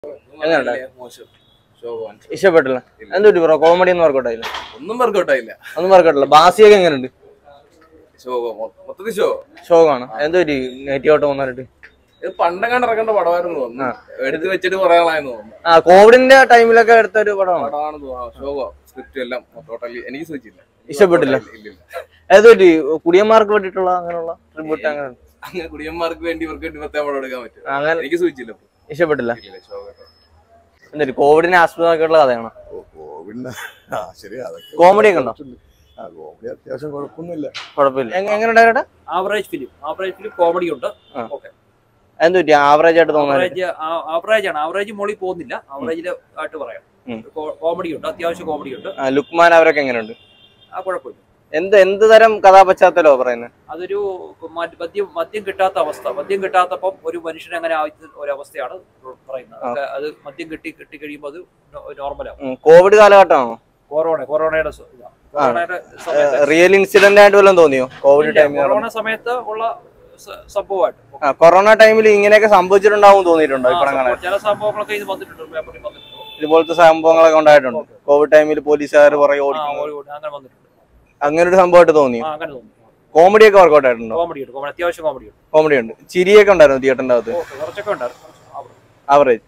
എങ്ങനെയുണ്ട് മോശം ശോഭവാൻ ഇഷ്ടപ്പെട്ടില്ല എന്തൊരു ബ്രോ കോമഡി ഒന്നും വർക്കൗട്ട് ആയില്ല ഒന്നും വർക്കൗട്ട് ആയില്ല ഒന്നും വർക്കൗട്ടില്ല ബാസിയൊക്കെ എങ്ങനെയുണ്ട് ശോഭ മൊ- മൊത്തത്തിൽ ശോ ഷോക്കാണ് എന്തൊരു നെഗറ്റീവ് ആയിട്ട് വന്നിട്ട് ഇത് പണ്ടങ്ങാണ്ട് ഇറക്കേണ്ട പടമായിരുന്നു തോന്നുന്നു എടുത്ത് വെച്ചിട്ട് പറയാനായെന്ന് തോന്നുന്നു ആ കോവിഡിന്റെ ടൈമിലൊക്കെ എടുത്ത ഒരു പടമാണ് പടമാണെന്ന് തോന്നുന്നു ശോഭ സ്ക്രിപ്റ്റ് എല്ലാം ടോട്ടലി എനിക്ക് സൂചിച്ചില്ല ഇഷ്ടപ്പെട്ടില്ല ഇല്ല ഇല്ല ഏതൊരു കുടിയന്മാർക്ക് വേണ്ടിയിട്ടുള്ള അങ്ങനെയുള്ള ട്രിബ്യൂട്ട് അങ്ങനെ അങ്ങനെ കുടിയന്മാർക്ക് വേണ്ടി ഇവർക്ക് വേണ്ടി പ്രത്യേകം പടം എടുക്കാൻ പറ്റും അങ്ങനെ എനിക്ക് സൂചിച്ചില്ല ഇപ്പൊ. ഇഷ്ടപ്പെട്ടില്ല ഇല്ല, ഇല്ല, ശോഭ എന്തൊരു കോവിഡിനെ ആസ്പദമാക്കിയുള്ള കഥയാണ് കോവിഡിന് ആ ശരി അതൊക്കെ കോമഡി ഒക്കെ ഉണ്ടോ ആ കോമഡി അത്യാവശ്യം കുഴപ്പമൊന്നുമില്ല കുഴപ്പമില്ല എങ്ങ- എങ്ങനെ ഉണ്ടായിട്ട് average film average film comedy ഉണ്ട് ആ. ഓക്കെ എന്ത് പറ്റി ആവറേജ് ആയിട്ട് തോന്നുന്നത് ആവറേജ് ആവറേജ് ആണ് ആവറേജ് മോളിൽ പോകുന്നില്ല ആവറേജിൽ ആയിട്ട് പറയാം ഉം. കോമഡി ഉണ്ട് അത്യാവശ്യം കോമഡി ഉണ്ട് ആ, ലുക്മാൻ അവരൊക്കെ എങ്ങനെയുണ്ട് ആ കുഴപ്പമില്ല എന്ത് എന്ത് തരം കഥാപശ്ചാത്തലോ പറയുന്നത് അതൊരു മ- മദ്യം മദ്യം കിട്ടാത്ത അവസ്ഥ മദ്യം കിട്ടാത്തപ്പം ഒരു മനുഷ്യൻ അങ്ങനെ ആവുന്ന ഒരവസ്ഥയാണ് പറയുന്നത് അതൊക്കെ അത് മദ്യം കിട്ടി കിട്ടി കഴിയുമ്പോൾ അത് നോർമലാവും കോവിഡ് കാലഘട്ടമാണോ കൊറോണ കൊറോണയുടെ സ- ഇതാ. കൊറോണയുടെ സമയത്ത് റിയൽ ഇൻസിഡന്റ് ആയിട്ട് വല്ലതും തോന്നിയോ കോവിഡ് ഇല്ല, ടൈമിൽ കൊറോണ സമയത്ത് ഉള്ള സ- സംഭവമായിട്ട് ആ കൊറോണ ടൈമിൽ ഇങ്ങനെയൊക്കെ സംഭവിച്ചിട്ടുണ്ടാവും തോന്നിയിട്ടുണ്ടോ ആ, ഇപ്പഴം കാണാൻ ചില സംഭവങ്ങളൊക്കെ ഇത് വന്നിട്ടുണ്ട് പേപ്പറിൽ വന്നിട്ടുണ്ട് ഇതുപോലത്തെ സംഭവങ്ങളൊക്കെ ഉണ്ടായിട്ടുണ്ട് കോവിഡ് ടൈമിൽ പോലീസുകാർ പുറകെ ആ, ഓടിക്കുന്നു ഒരു- അങ്ങനെ വന്നിട്ടുണ്ട് അങ്ങനെ ഒരു സംഭവമായിട്ട് തോന്നിയോ ആ അങ്ങനെ തോന്നുന്നു കോമഡി ഒക്കെ വർക്കൗട്ട് ആയിട്ടുണ്ടോ കോമഡി ഉണ്ട് കോമഡി അത്യാവശ്യം കോമഡി ഉണ്ട് കോമഡി ഉണ്ട് ചിരിയൊക്കെ ഉണ്ടായിരുന്നു തിയേറ്ററിന്റെ അകത്ത് ഓക്കെ കുറച്ചൊക്കെ ഉണ്ടായിരുന്നു അവിടെ. ആവറേജ്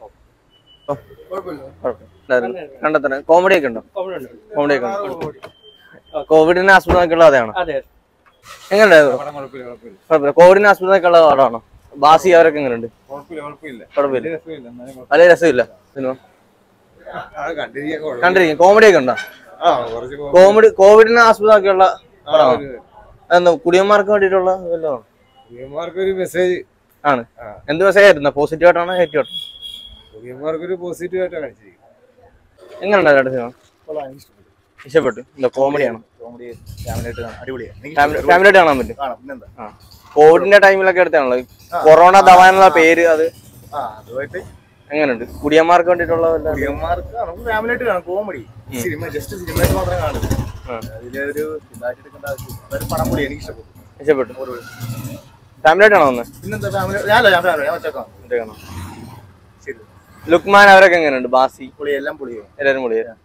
കണ്ടെത്തണം കോമഡി ഒക്കെ ഉണ്ടോ കോമഡി ഉണ്ട് കോമഡി ഒക്കെ ഉണ്ട് കോവിഡിനെ ആസ്പദമാക്കിയുള്ള കഥയാണോ അതെ എങ്ങനെയുണ്ടായിരുന്നു കുഴപ്പമില്ല കോവിഡിനെ ആസ്പദമാക്കിയുള്ള പടമാണോ ബാസി അവരൊക്കെ എങ്ങനെയുണ്ട് കുഴപ്പമില്ല വലിയ രസമില്ല സിനിമ കണ്ടിരിക്കും കോമഡി ഒക്കെ ഉണ്ടോ കോമഡി കോവിഡിനെ ആസ്പദമാക്കിയുള്ള പടമാണോ അതെന്താ കുടിയന്മാർക്ക് വേണ്ടിയിട്ടുള്ള വല്ലതും ആണോ? ഒരു മെസ്സേജ് ആണ് എന്ത് മെസ്സേജ് ആയിരുന്നു പോസിറ്റീവ് ആയിട്ടാണോ നെഗറ്റീവ് ആയിട്ടാണോ ഒരു പോസിറ്റീവ് ആയിട്ടാണ് കാണിച്ചിരിക്കുന്നത് എങ്ങനെയുണ്ടായിരുന്നു സിനിമ ഇഷ്ടപ്പെട്ടു എന്താ കോമഡിയാണ് കോമഡി ഫാമിലിയായിട്ട് കാണാം അടിപൊളിയാണ് ഫാമിലി ആയിട്ട് കാണാൻ പറ്റും കാണാം പിന്നെന്താ ആ കോവിഡിന്റെ ടൈമിലൊക്കെ എടുത്താണല്ലോ കൊറോണ ദവാൻ എന്നുള്ള പേര് അത് ആ അതുമായിട്ട് എങ്ങനെയുണ്ട് കുടിയന്മാർക്ക് വേണ്ടിയിട്ടുള്ള വല്ല കുടിയന്മാർക്ക് നമുക്ക് ഫാമിലിയായിട്ട് കാണാം കോമഡി സിനിമ ജസ്റ്റ് സിനിമയായിട്ട് മാത്രമേ കാണുള്ളൂ ആ. അതിലൊരു ഇതായിട്ട് എടുക്കേണ്ട ആവശ്യം ഒരു പടം കൂടി എനിക്ക് ഇഷ്ടപ്പെട്ടു ഇഷ്ടപ്പെട്ടു ഫാമിലി ആയിട്ടാണോ വന്നത് പിന്നെന്താ ഫാമിലി ഞാനല്ല ഞാൻ ഫാമിലി ഞാൻ ഒറ്റക്കാം ഇതൊക്കെയാണോ? ശരി ലുക്മാൻ അവരൊക്കെ എങ്ങനെയുണ്ട് ബാസി പുളി എല്ലാം പുളിയോ എല്ലാവരും പൊളിയാ